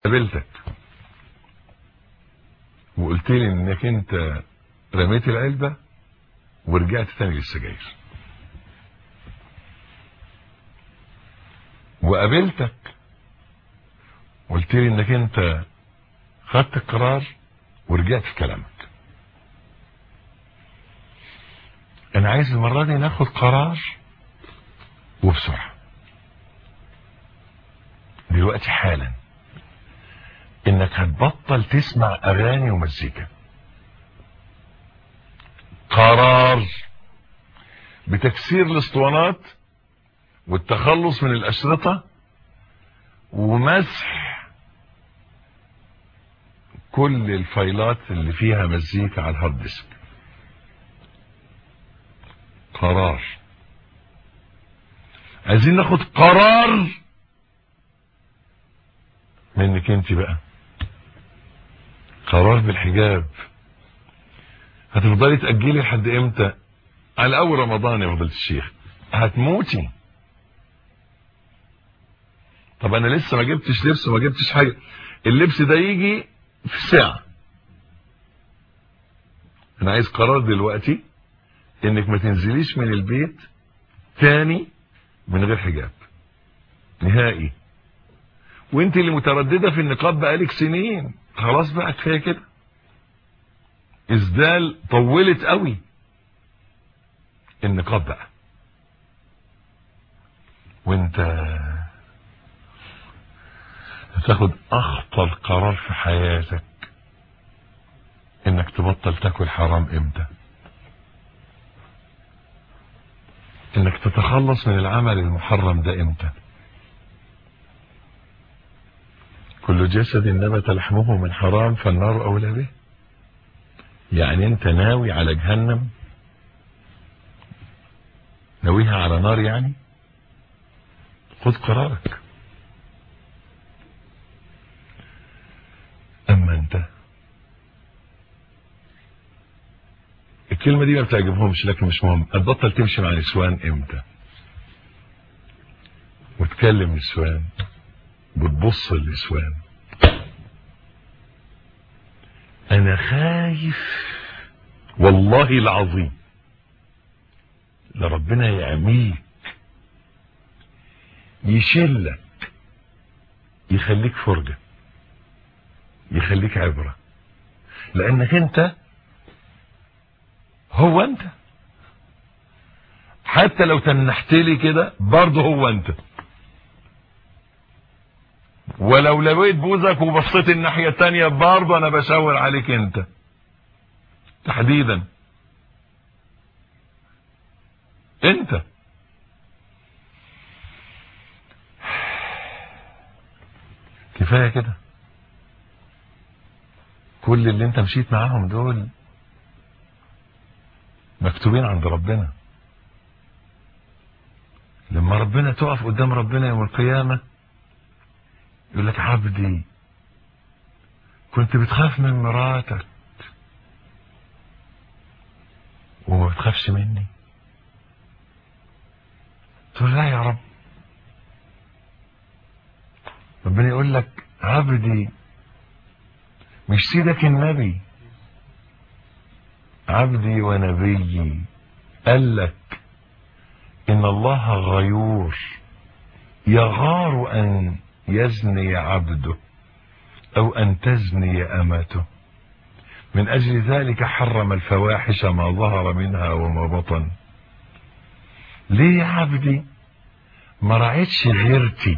قابلتك وقلت لي انك انت رميت العلبة ورجعت تاني للسجاير وقابلتك قلت لي انك انت خدت القرار ورجعت في كلامك انا عايز المرة دي ناخد قرار وبسرعة دلوقتي حالا انك هتبطل تسمع اغاني ومزيكا قرار بتكسير الاسطوانات والتخلص من الاشرطة ومسح كل الفايلات اللي فيها مزيكا على الهارد ديسك قرار عايزين ناخد قرار منك انت بقى قرار بالحجاب هتفضلي تأجلي لحد امتى على اول رمضان يا فضيلة الشيخ هتموتي طب انا لسه ما جبتش لبس وما جبتش حاجة اللبس ده يجي في ساعة انا عايز قرار دلوقتي انك ما تنزليش من البيت تاني من غير حجاب نهائي وانت اللي مترددة في النقاب بقالك سنين خلاص بقى كفايه كده ازدال طولت قوي النقاب بقى وانت هتاخد اخطر قرار في حياتك انك تبطل تاكل حرام امتى انك تتخلص من العمل المحرم ده امتى كل جسد نبت لحمه من حرام فالنار اولى به يعني انت ناوي على جهنم ناويها على نار يعني خد قرارك اما انت الكلمة دي ما بتعجبهمش لكن مش مهم هتبطل تمشي مع نسوان امتى وتكلم نسوان بتبص للنسوان انا خايف والله العظيم لربنا يعميك يشلك يخليك فرجة يخليك عبرة لانك انت هو انت حتى لو تنحت لي كده برضه هو انت ولو لويت بوزك وبصيت الناحية التانية برضه انا بشاور عليك انت تحديدا انت كفاية كده كل اللي انت مشيت معاهم دول مكتوبين عند ربنا لما ربنا تقف قدام ربنا يوم القيامة يقول لك عبدي كنت بتخاف من مراتك وما بتخافش مني تقول لا يا رب ربنا يقول لك عبدي مش سيدك النبي عبدي ونبيي قال لك ان الله غيور يغار ان يزني عبده او ان تزني امته من اجل ذلك حرم الفواحش ما ظهر منها وما بطن ليه يا عبدي ما رعيتش غيرتي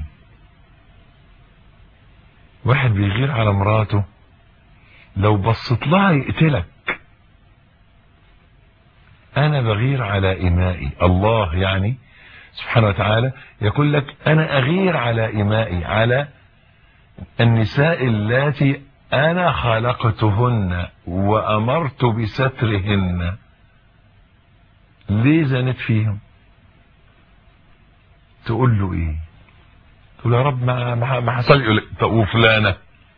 واحد بيغير على مراته لو بصت لها يقتلك انا بغير على امائي الله يعني سبحانه وتعالى يقول لك انا اغير على امائي على النساء اللاتي انا خلقتهن وامرت بسترهن ليه زنت فيهم تقول له ايه تقول يا رب ما ما, ما حصل يقول لك طب وفلانه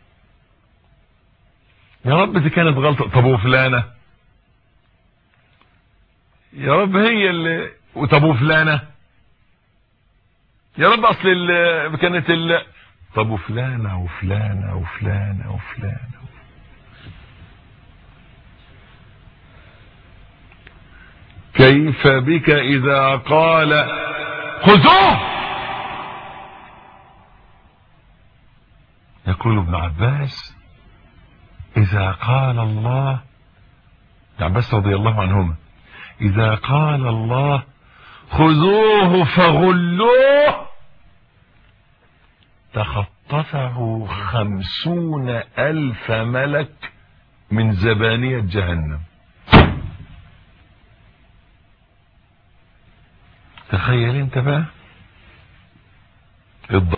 يا رب دي كانت غلطه طب وفلانه يا رب هي اللي طب وفلانه يا رب اصل ال... كانت ال... طب وفلانة وفلانة وفلانة وفلانة كيف بك إذا قال خذوه يقول ابن عباس إذا قال الله ابن عباس رضي الله عنهما إذا قال الله خذوه فغلوه تخطفه خمسون ألف ملك من زبانية جهنم تخيل انت بقى الضرب